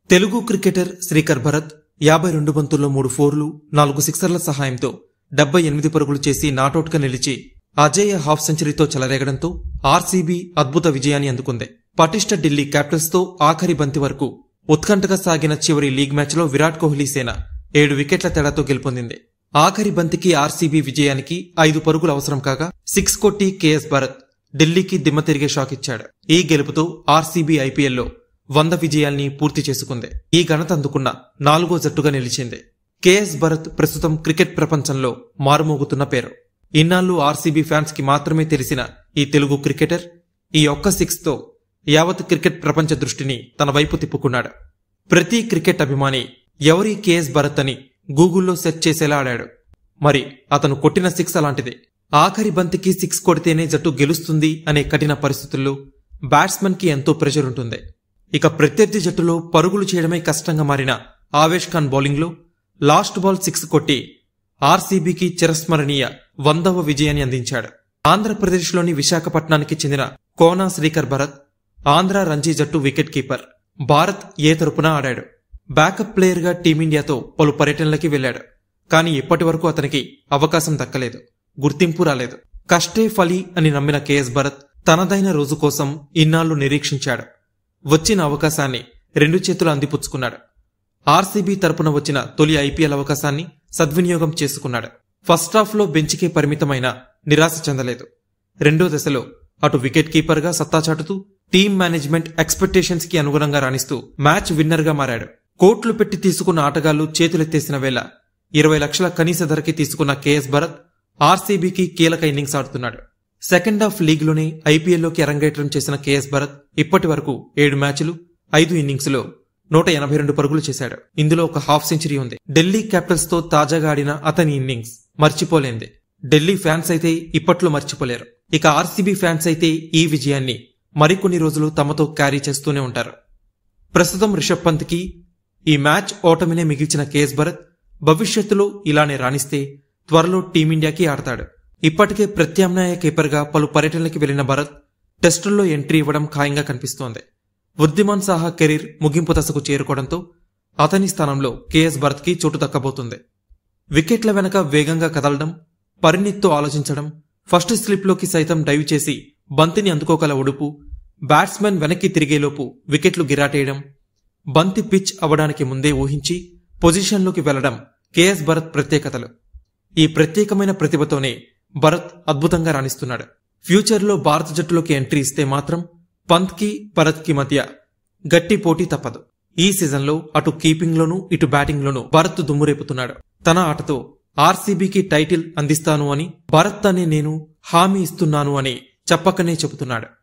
Telugu cricketer Srikar Bharat యాభై రెండు బంతుల్లో మూడు ఫోర్లు నాలుగు సిక్సర్ల సహాయంతో డెబ్బై ఎనిమిది పరుగులు చేసి నాటౌట్గా నిలిచి అజేయ హాఫ్ సెంచరీతో చెలరేగడంతో ఆర్సీబీ అద్భుత విజయాన్ని అందుకుంది పటిష్ట ఢిల్లీ క్యాపిటల్స్ తో ఆఖరి బంతి వరకు ఉత్కంఠగా సాగిన చివరి లీగ్ మ్యాచ్లో విరాట్ కోహ్లీ సేన ఏడు వికెట్ల తేడాతో గెలుపొందింది ఆఖరి బంతికి ఆర్సీబీ విజయానికి ఐదు పరుగులు అవసరం కాగా సిక్స్ కొట్టి కేఎస్ భరత్ ఢిల్లీకి దిమ్మ తిరిగే షాక్ ఇచ్చాడు ఈ గెలుపుతో ఆర్సీబీ ఐపీఎల్లో వంద విజయాల్ని పూర్తి చేసుకుంది ఈ ఘనత అందుకున్న నాలుగో జట్టుగా నిలిచింది కేఎస్ భరత్ ప్రస్తుతం క్రికెట్ ప్రపంచంలో మారుమోగుతున్న పేరు ఇన్నాళ్లు ఆర్సీబీ ఫ్యాన్స్ కి మాత్రమే తెలిసిన ఈ తెలుగు క్రికెటర్ ఈ ఒక్క సిక్స్ తో యావత్ క్రికెట్ ప్రపంచ దృష్టిని తన వైపు తిప్పుకున్నాడు ప్రతి క్రికెట్ అభిమాని ఎవరి కేఎస్ భరత్ అని గూగుల్లో సెర్చ్ చేసేలా ఆడాడు మరి అతను కొట్టిన సిక్స్ అలాంటిది ఆఖరి బంతికి సిక్స్ కొడితేనే జట్టు గెలుస్తుంది అనే కఠిన పరిస్థితుల్లో బ్యాట్స్మెన్ కి ఎంతో ప్రెషర్ ఉంటుంది ఇక ప్రత్యర్థి జట్టులో పరుగులు చేయడమే కష్టంగా మారిన ఆవేష్ ఖాన్ బౌలింగ్లో లాస్ట్ బాల్ సిక్స్ కొట్టి ఆర్సీబీకి చిరస్మరణీయ వందవ విజయాన్ని అందించాడు ఆంధ్రప్రదేశ్లోని విశాఖపట్నానికి చెందిన కోనా శ్రీకర్ భరత్ ఆంధ్ర రంజీ జట్టు వికెట్ కీపర్ భారత్ ఏ తరపున ఆడాడు బ్యాకప్ ప్లేయర్గా టీమిండియాతో పలు పర్యటనలకి వెళ్లాడు కానీ ఇప్పటి వరకు అతనికి అవకాశం దక్కలేదు గుర్తింపు రాలేదు కష్టే ఫలి అని నమ్మిన కేఎస్ భరత్ తనదైన రోజు కోసం ఇన్నాళ్లు నిరీక్షించాడు వచ్చిన అవకాశాన్ని రెండు చేతులు అందిపుచ్చుకున్నాడు ఆర్సీబీ తరపున వచ్చిన తొలి ఐపీఎల్ అవకాశాన్ని సద్వినియోగం చేసుకున్నాడు ఫస్ట్ హాఫ్లో బెంచ్కే పరిమితమైన నిరాశ చెందలేదు రెండో దశలో అటు వికెట్ కీపర్గా సత్తా చాటుతూ టీమ్ మేనేజ్మెంట్ ఎక్స్పెక్టేషన్స్ కి అనుగుణంగా రాణిస్తూ మ్యాచ్ విన్నర్గా మారాడు కోట్లు పెట్టి తీసుకున్న ఆటగాళ్లు చేతులెత్తేసిన వేళ ఇరవై లక్షల కనీస ధరకి తీసుకున్న కేఎస్ భరత్ ఆర్సీబీకి కీలక ఇన్నింగ్స్ ఆడుతున్నాడు సెకండ్ హాఫ్ లీగ్లోనే ఐపీఎల్లోకి అరంగేట్రం చేసిన కేఎస్ భరత్ ఇప్పటి వరకు ఏడు మ్యాచ్లు ఐదు ఇన్నింగ్స్లో నూట ఎనభై రెండు పరుగులు చేశాడు ఇందులో ఒక హాఫ్ సెంచరీ ఉంది ఢిల్లీ క్యాపిటల్స్ తో తాజాగా ఆడిన అతని ఇన్నింగ్స్ మర్చిపోలేంది ఢిల్లీ ఫ్యాన్స్ అయితే ఇప్పట్లో మర్చిపోలేరు ఇక ఆర్సీబీ ఫ్యాన్స్ అయితే ఈ విజయాన్ని మరికొన్ని రోజులు తమతో క్యారీ చేస్తూనే ఉంటారు ప్రస్తుతం రిషబ్ పంత్కి ఈ మ్యాచ్ ఓటమినే మిగిల్చిన కేఎస్ భరత్ భవిష్యత్తులో ఇలానే రాణిస్తే త్వరలో టీమిండియాకి ఆడతాడు ఇప్పటికే ప్రత్యామ్నాయ కీపర్గా పలు పర్యటనలకి వెళ్లిన భరత్ టెస్టుల్లో ఎంట్రీ ఇవ్వడం ఖాయంగా కనిపిస్తోంది వృద్ధిమాన్ సాహా కెరీర్ ముగింపు దశకు చేరుకోవడంతో అతని స్థానంలో కేఎస్ భరత్కి చోటు దక్కబోతుంది వికెట్ల వెనక వేగంగా కదలడం పరిణిత్తో ఆలోచించడం ఫస్ట్ స్లిప్లోకి సైతం డైవ్ చేసి బంతిని అందుకోగల ఉడుపు బ్యాట్స్మెన్ వెనక్కి తిరిగేలోపు వికెట్లు గిరాటేయడం బంతి పిచ్ అవడానికి ముందే ఊహించి పొజిషన్లోకి వెళ్లడం కేఎస్ భరత్ ప్రత్యేకతలు ఈ ప్రత్యేకమైన ప్రతిభతోనే భరత్ అద్భుతంగా రాణిస్తున్నాడు ఫ్యూచర్లో భారత జట్టులోకి ఎంట్రీ ఇస్తే మాత్రం పంత్కి భరత్కి మధ్య గట్టి పోటీ తప్పదు ఈ సీజన్లో అటు కీపింగ్లోనూ ఇటు బ్యాటింగ్లోనూ భరత్ దుమ్మురేపుతున్నాడు తన ఆటతో ఆర్సీబీకి టైటిల్ అందిస్తాను అని భరత్ అనే నేను హామీ ఇస్తున్నాను అని చెప్పకనే చెబుతున్నాడు